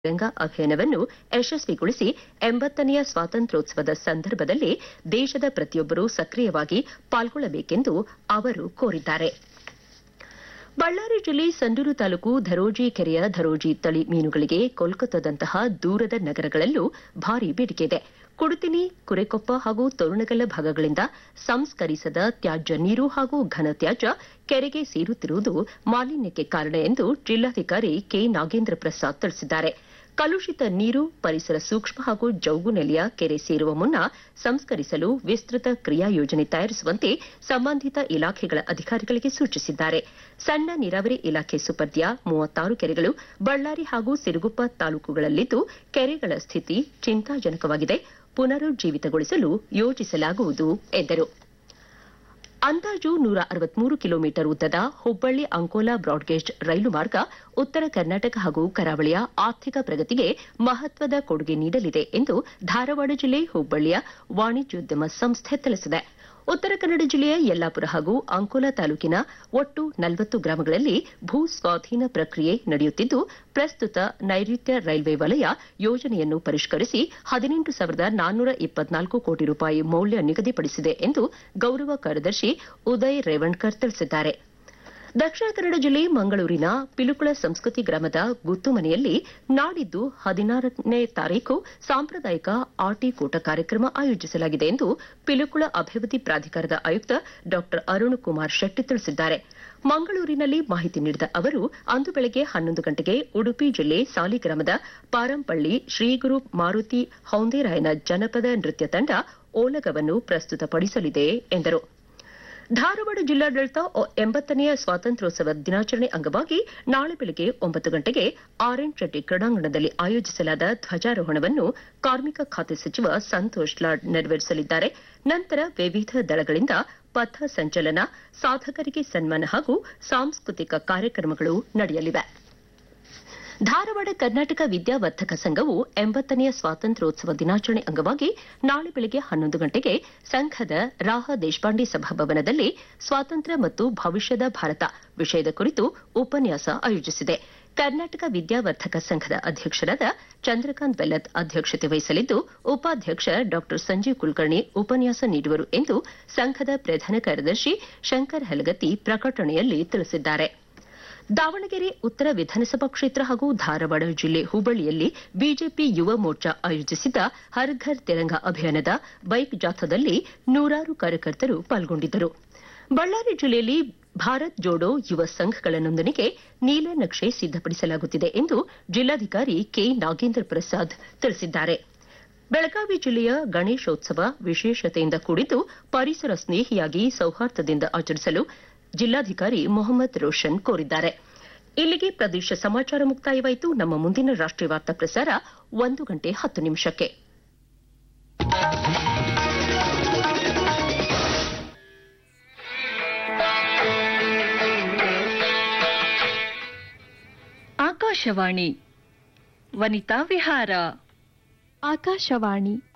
ತಿರಂಗ ಅಭಿಯಾನವನ್ನು ಯಶಸ್ವಿಗೊಳಿಸಿ ಎಂಬತ್ತನೆಯ ಸ್ವಾತಂತ್ರ್ಯೋತ್ಸವದ ಸಂದರ್ಭದಲ್ಲಿ ದೇಶದ ಪ್ರತಿಯೊಬ್ಬರೂ ಸಕ್ರಿಯವಾಗಿ ಪಾಲ್ಗೊಳ್ಳಬೇಕೆಂದು ಅವರು ಕೋರಿದ್ದಾರೆ ಬಳ್ಳಾರಿ ಜಿಲ್ಲೆ ಸಂಡೂರು ತಾಲೂಕು ಧರೋಜಿ ಕೆರೆಯ ಧರೋಜಿ ತಳಿ ಮೀನುಗಳಿಗೆ ಕೋಲ್ಕತ್ತಾದಂತಹ ದೂರದ ನಗರಗಳಲ್ಲೂ ಭಾರಿ ಬೇಡಿಕೆ ಇದೆ ಕುಡುತಿನಿ ಕುರೆಕೊಪ್ಪ ಹಾಗೂ ತೋರಣಗಲ್ಲ ಭಾಗಗಳಿಂದ ಸಂಸ್ಕರಿಸದ ತ್ಯಾಜ್ಯ ನೀರು ಹಾಗೂ ಘನತ್ಯಾಜ್ಯ ಕೆರೆಗೆ ಸೇರುತ್ತಿರುವುದು ಮಾಲಿನ್ಯಕ್ಕೆ ಕಾರಣ ಎಂದು ಜಿಲ್ಲಾಧಿಕಾರಿ ಕೆ ನಾಗೇಂದ್ರ ಪ್ರಸಾದ್ ತಿಳಿಸಿದ್ದಾರೆ ಕಲುಷಿತ ನೀರು ಪರಿಸರ ಸೂಕ್ಷ್ಮ ಹಾಗೂ ಜೌಗುನೆಲೆಯ ಕೆರೆ ಸೇರುವ ಮುನ್ನ ಸಂಸ್ಕರಿಸಲು ವಿಸ್ತೃತ ಕ್ರಿಯಾ ಯೋಜನೆ ತಯಾರಿಸುವಂತೆ ಸಂಬಂಧಿತ ಇಲಾಖೆಗಳ ಅಧಿಕಾರಿಗಳಿಗೆ ಸೂಚಿಸಿದ್ದಾರೆ ಸಣ್ಣ ನೀರಾವರಿ ಇಲಾಖೆ ಸುಪರ್ದಿಯ ಮೂವತ್ತಾರು ಕೆರೆಗಳು ಬಳ್ಳಾರಿ ಹಾಗೂ ಸಿರುಗುಪ್ಪ ತಾಲೂಕುಗಳಲ್ಲಿದ್ದು ಕೆರೆಗಳ ಸ್ಥಿತಿ ಚಿಂತಾಜನಕವಾಗಿದೆ ಪುನರುಜ್ಜೀವಿತಗೊಳಿಸಲು ಯೋಜಿಸಲಾಗುವುದು ಎಂದರು ಅಂದಾಜು ನೂರ ಅರವತ್ಮೂರು ಕಿಲೋಮೀಟರ್ ಉದ್ದದ ಹುಬ್ಬಳ್ಳಿ ಅಂಕೋಲಾ ಬ್ರಾಡ್ಗೇಜ್ ರೈಲು ಮಾರ್ಗ ಉತ್ತರ ಕರ್ನಾಟಕ ಹಾಗೂ ಕರಾವಳಿಯ ಆರ್ಥಿಕ ಪ್ರಗತಿಗೆ ಮಹತ್ವದ ಕೊಡುಗೆ ನೀಡಲಿದೆ ಎಂದು ಧಾರವಾಡ ಜಿಲ್ಲೆ ಹುಬ್ಬಳ್ಳಿಯ ವಾಣಿಜ್ಯೋದ್ಯಮ ಸಂಸ್ಥೆ ತಿಳಿಸಿದೆ ಉತ್ತರ ಕನ್ನಡ ಜಿಲ್ಲೆಯ ಯಲ್ಲಾಪುರ ಹಾಗೂ ಅಂಕೋಲಾ ತಾಲೂಕಿನ ಒಟ್ಟು ನಲವತ್ತು ಗ್ರಾಮಗಳಲ್ಲಿ ಭೂ ಸ್ವಾಧೀನ ಪ್ರಕ್ರಿಯೆ ನಡೆಯುತ್ತಿದ್ದು ಪ್ರಸ್ತುತ ನೈಋತ್ಯ ರೈಲ್ವೆ ವಲಯ ಯೋಜನೆಯನ್ನು ಪರಿಷ್ಕರಿಸಿ ಹದಿನೆಂಟು ಸಾವಿರದ ನಾನ್ನೂರ ಇಪ್ಪತ್ನಾಲ್ಕು ಕೋಟಿ ರೂಪಾಯಿ ಮೌಲ್ಯ ನಿಗದಿಪಡಿಸಿದೆ ಎಂದು ಗೌರವ ಕಾರ್ಯದರ್ಶಿ ಉದಯ್ ರೇವಣ್ಕರ್ ತಿಳಿಸಿದ್ದಾರೆ ದಕ್ಷಿಣ ಕನ್ನಡ ಜಿಲ್ಲೆ ಮಂಗಳೂರಿನ ಪಿಲುಕುಳ ಸಂಸ್ಕೃತಿ ಗ್ರಾಮದ ಗುತ್ತು ಮನೆಯಲ್ಲಿ ನಾಡಿದ್ದು ಹದಿನಾರನೇ ತಾರೀಕು ಸಾಂಪ್ರದಾಯಿಕ ಆಟಿಕೂಟ ಕಾರ್ಯಕ್ರಮ ಆಯೋಜಿಸಲಾಗಿದೆ ಎಂದು ಪಿಲುಕುಳ ಅಭಿವೃದ್ಧಿ ಪ್ರಾಧಿಕಾರದ ಆಯುಕ್ತ ಡಾ ಅರುಣ್ ಕುಮಾರ್ ಶೆಟ್ಟಿ ತಿಳಿಸಿದ್ದಾರೆ ಮಂಗಳೂರಿನಲ್ಲಿ ಮಾಹಿತಿ ನೀಡಿದ ಅವರು ಅಂದು ಬೆಳಗ್ಗೆ ಹನ್ನೊಂದು ಗಂಟೆಗೆ ಉಡುಪಿ ಜಿಲ್ಲೆ ಸಾಲಿಗ್ರಾಮದ ಪಾರಂಪಳ್ಳಿ ಶ್ರೀಗುರು ಮಾರುತಿ ಹೌಂದೇರಾಯನ ಜನಪದ ನೃತ್ಯ ತಂಡ ಓಲಗವನ್ನು ಪ್ರಸ್ತುತಪಡಿಸಲಿದೆ ಎಂದರು ಧಾರವಾಡ ಜಿಲ್ಲಾಡಳಿತ ಎಂಬತ್ತನೆಯ ಸ್ವಾತಂತ್ರ್ಯೋತ್ಸವ ದಿನಾಚರಣೆ ಅಂಗವಾಗಿ ನಾಳೆ ಬೆಳಗ್ಗೆ ಒಂಬತ್ತು ಗಂಟೆಗೆ ಆರ್ಎನ್ ಶೆಟ್ಟಿ ಕ್ರೀಡಾಂಗಣದಲ್ಲಿ ಆಯೋಜಿಸಲಾದ ಧ್ವಜಾರೋಹಣವನ್ನು ಕಾರ್ಮಿಕ ಖಾತೆ ಸಚಿವ ಸಂತೋಷ್ ಲಾಡ್ ನೆರವೇರಿಸಲಿದ್ದಾರೆ ನಂತರ ವಿವಿಧ ದಳಗಳಿಂದ ಪಥ ಸಂಚಲನ ಸಾಧಕರಿಗೆ ಸನ್ಮಾನ ಹಾಗೂ ಸಾಂಸ್ಕೃತಿಕ ಕಾರ್ಯಕ್ರಮಗಳು ನಡೆಯಲಿವೆ ಧಾರವಾಡ ಕರ್ನಾಟಕ ವಿದ್ಯಾವರ್ಧಕ ಸಂಘವು ಎಂಬತ್ತನೆಯ ಸ್ವಾತಂತ್ರ್ಯೋತ್ಸವ ದಿನಾಚರಣೆ ಅಂಗವಾಗಿ ನಾಳೆ ಬೆಳಗ್ಗೆ ಹನ್ನೊಂದು ಗಂಟೆಗೆ ಸಂಘದ ರಾಹ ದೇಶಪಾಂಡೆ ಸಭಾಭವನದಲ್ಲಿ ಸ್ವಾತಂತ್ರ್ಯ ಮತ್ತು ಭವಿಷ್ಯದ ಭಾರತ ವಿಷಯದ ಕುರಿತು ಉಪನ್ಯಾಸ ಆಯೋಜಿಸಿದೆ ಕರ್ನಾಟಕ ವಿದ್ಯಾವರ್ಧಕ ಸಂಘದ ಅಧ್ಯಕ್ಷರಾದ ಚಂದ್ರಕಾಂತ್ ಬೆಲ್ಲತ್ ಅಧ್ಯಕ್ಷತೆ ವಹಿಸಲಿದ್ದು ಉಪಾಧ್ಯಕ್ಷ ಡಾ ಸಂಜೀವ್ ಕುಲಕರ್ಣಿ ಉಪನ್ಯಾಸ ನೀಡುವರು ಎಂದು ಸಂಘದ ಪ್ರಧಾನ ಕಾರ್ಯದರ್ಶಿ ಶಂಕರ್ ಹಲಗತ್ತಿ ಪ್ರಕಟಣೆಯಲ್ಲಿ ತಿಳಿಸಿದ್ದಾರೆ ದಾವಣಗೆರೆ ಉತ್ತರ ವಿಧಾನಸಭಾ ಕ್ಷೇತ್ರ ಹಾಗೂ ಧಾರವಾಡ ಜಿಲ್ಲೆ ಹುಬ್ಬಳ್ಳಿಯಲ್ಲಿ ಬಿಜೆಪಿ ಯುವ ಮೋರ್ಚಾ ಆಯೋಜಿಸಿದ್ದ ಹರ್ ಘರ್ ತಿರಂಗ ಅಭಿಯಾನದ ಬೈಕ್ ಜಾಥಾದಲ್ಲಿ ನೂರಾರು ಕಾರ್ಯಕರ್ತರು ಪಾಲ್ಗೊಂಡಿದ್ದರು ಬಳ್ಳಾರಿ ಜಿಲ್ಲೆಯಲ್ಲಿ ಭಾರತ್ ಜೋಡೋ ಯುವ ಸಂಘಗಳ ನೋಂದಣಿಗೆ ನೀಲನಕ್ಷೆ ಸಿದ್ದಪಡಿಸಲಾಗುತ್ತಿದೆ ಎಂದು ಜಿಲ್ಲಾಧಿಕಾರಿ ಕೆ ನಾಗೇಂದ್ರ ಪ್ರಸಾದ್ ತಿಳಿಸಿದ್ದಾರೆ ಬೆಳಗಾವಿ ಜಿಲ್ಲೆಯ ಗಣೇಶೋತ್ಸವ ವಿಶೇಷತೆಯಿಂದ ಕೂಡಿದ್ದು ಪರಿಸರ ಸ್ನೇಹಿಯಾಗಿ ಸೌಹಾರ್ದದಿಂದ ಆಚರಿಸಲು ಜಿಲ್ಲಾಧಿಕಾರಿ ಮೊಹಮ್ಮದ್ ರೋಷನ್ ಕೋರಿದ್ದಾರೆ ಇಲ್ಲಿಗೆ ಪ್ರದೇಶ ಸಮಾಚಾರ ಮುಕ್ತಾಯವಾಯಿತು ನಮ್ಮ ಮುಂದಿನ ರಾಷ್ಟೀಯ ವಾರ್ತಾ ಪ್ರಸಾರ ಒಂದು ಗಂಟೆ ಹತ್ತು ನಿಮಿಷಕ್ಕೆ ಆಕಾಶವಾಣಿ ವನಿತಾ ವಿಹಾರ ಆಕಾಶವಾಣಿ